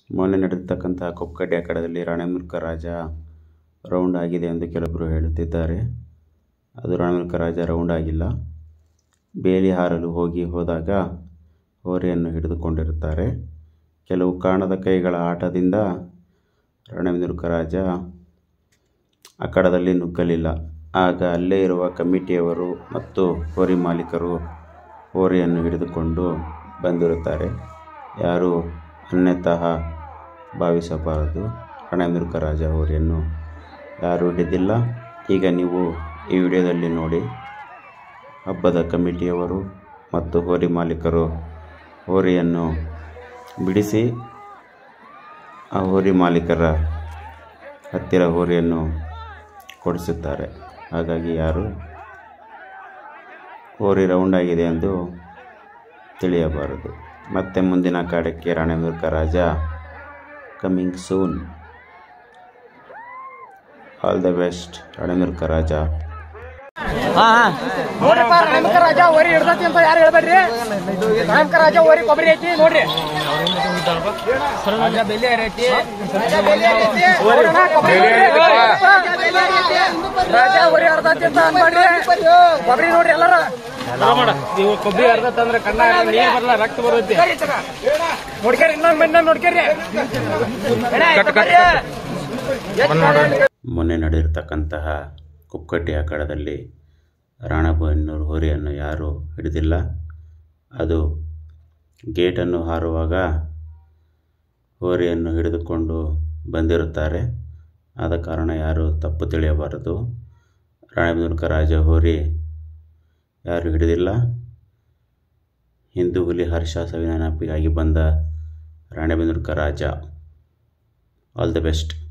ಮೊನ್ನೆ ನಡೆದಿರ್ತಕ್ಕಂಥ ಕೊಪ್ಪಕಡ್ಡಿ ಅಖಾಡದಲ್ಲಿ ರಾಣೆಮುಲ್ಕ ರಾಜ ರೌಂಡ್ ಆಗಿದೆ ಎಂದು ಕೆಲವರು ಹೇಳುತ್ತಿದ್ದಾರೆ ಅದು ರಾಣೆಮುಲ್ಕ ರಾಜ ರೌಂಡ್ ಆಗಿಲ್ಲ ಬೇಲಿ ಹಾರಲು ಹೋಗಿ ಹೋದಾಗ ಹೋರಿಯನ್ನು ಹಿಡಿದುಕೊಂಡಿರುತ್ತಾರೆ ಕೆಲವು ಕಾಣದ ಕೈಗಳ ಆಟದಿಂದ ರಾಣೆಮುಲ್ಕ ರಾಜ ಅಖಾಡದಲ್ಲಿ ನುಗ್ಗಲಿಲ್ಲ ಆಗ ಅಲ್ಲೇ ಇರುವ ಕಮಿಟಿಯವರು ಮತ್ತು ಹೋರಿ ಮಾಲೀಕರು ಹೋರಿಯನ್ನು ಹಿಡಿದುಕೊಂಡು ಬಂದಿರುತ್ತಾರೆ ಯಾರು ಅನ್ಯತಃ ಭಾವಿಸಬಾರದು ರಾಣೆಮುಲ್ಕ ರಾಜ ಹೋರಿಯನ್ನು ಯಾರೂ ಹಿಡಿದಿಲ್ಲ ಈಗ ನೀವು ಈ ವಿಡಿಯೋದಲ್ಲಿ ನೋಡಿ ಹಬ್ಬದ ಕಮಿಟಿಯವರು ಮತ್ತು ಹೋರಿ ಮಾಲೀಕರು ಹೋರಿಯನ್ನು ಬಿಡಿಸಿ ಆ ಹೋರಿ ಮಾಲೀಕರ ಹತ್ತಿರ ಹೋರಿಯನ್ನು ಕೊಡಿಸುತ್ತಾರೆ ಹಾಗಾಗಿ ಯಾರು ಹೋರಿ ರೌಂಡ್ ಆಗಿದೆ ಎಂದು ತಿಳಿಯಬಾರದು ಮತ್ತೆ ಮುಂದಿನ ಅಖಾಡಕ್ಕೆ ರಾಣೆಮುಲ್ಕ ರಾಜ coming soon all the best ರಾಣೆಮುಲ್ಕ ರಾಜ ನೋಡ್ರಿಪ್ಪ ರಾಮಕ ರಾಜ ಓರಿ ಹಿಡ್ದತಿ ಅಂತ ಯಾರು ಹೇಳ್ಬೇಡ್ರಿ ರಾಮಕ ರಾಜ ಓರಿ ಕೊಬ್ಬರಿ ಐತಿ ನೋಡ್ರಿ ರಾಜ ಬೆಲೆ ಐತಿ ನೋಡೋಣ, ಕೊಬ್ಬರಿ ನೋಡ್ರಿ. ರಾಜ ಓರಿ ಹಿಡ್ದತಿ ಅಂತ ಅನ್ಬೇಡ್ರಿ ಕೊಬ್ಬರಿ ನೋಡ್ರಿ ಎಲ್ಲಾರ ನೀವು ಕೊಬ್ಬರಿ ಅರ್ಧ ತಂದ್ರೆ ಕಣ್ಣ ನೀರ್ ಬರಲ್ಲ ರಕ್ತ ಬರುತ್ತೆ ನೋಡ್ಕೇರಿ ಇನ್ನೊಂದ್ ಮಂದಿ ನೋಡ್ಕೇರಿ ಮೊನ್ನೆ ನಡೆದಿರ್ತಕ್ಕಂತಹ ಕುಕ್ಕಟ್ಟಿ ಅಖಾಡದಲ್ಲಿ ರಾಣಬೆನ್ನೂರು ಹೋರಿಯನ್ನು ಯಾರೂ ಹಿಡಿದಿಲ್ಲ ಅದು ಗೇಟನ್ನು ಹಾರುವಾಗ ಹೋರಿಯನ್ನು ಹಿಡಿದುಕೊಂಡು ಬಂದಿರುತ್ತಾರೆ ಆದ ಕಾರಣ ಯಾರೂ ತಪ್ಪು ತಿಳಿಯಬಾರದು ರಾಣೆಬೆನ್ನೂರ್ಕ ರಾಜ ಹೋರಿ ಯಾರೂ ಹಿಡಿದಿಲ್ಲ ಹಿಂದೂ ಹುಲಿ ಹರ್ಷ ಸವಿನ ನೆನಪಿಗಾಗಿ ಬಂದ ರಾಣೆಬೆನ್ನೂರ್ಕ ರಾಜ ಆಲ್ ದಿ ಬೆಸ್ಟ್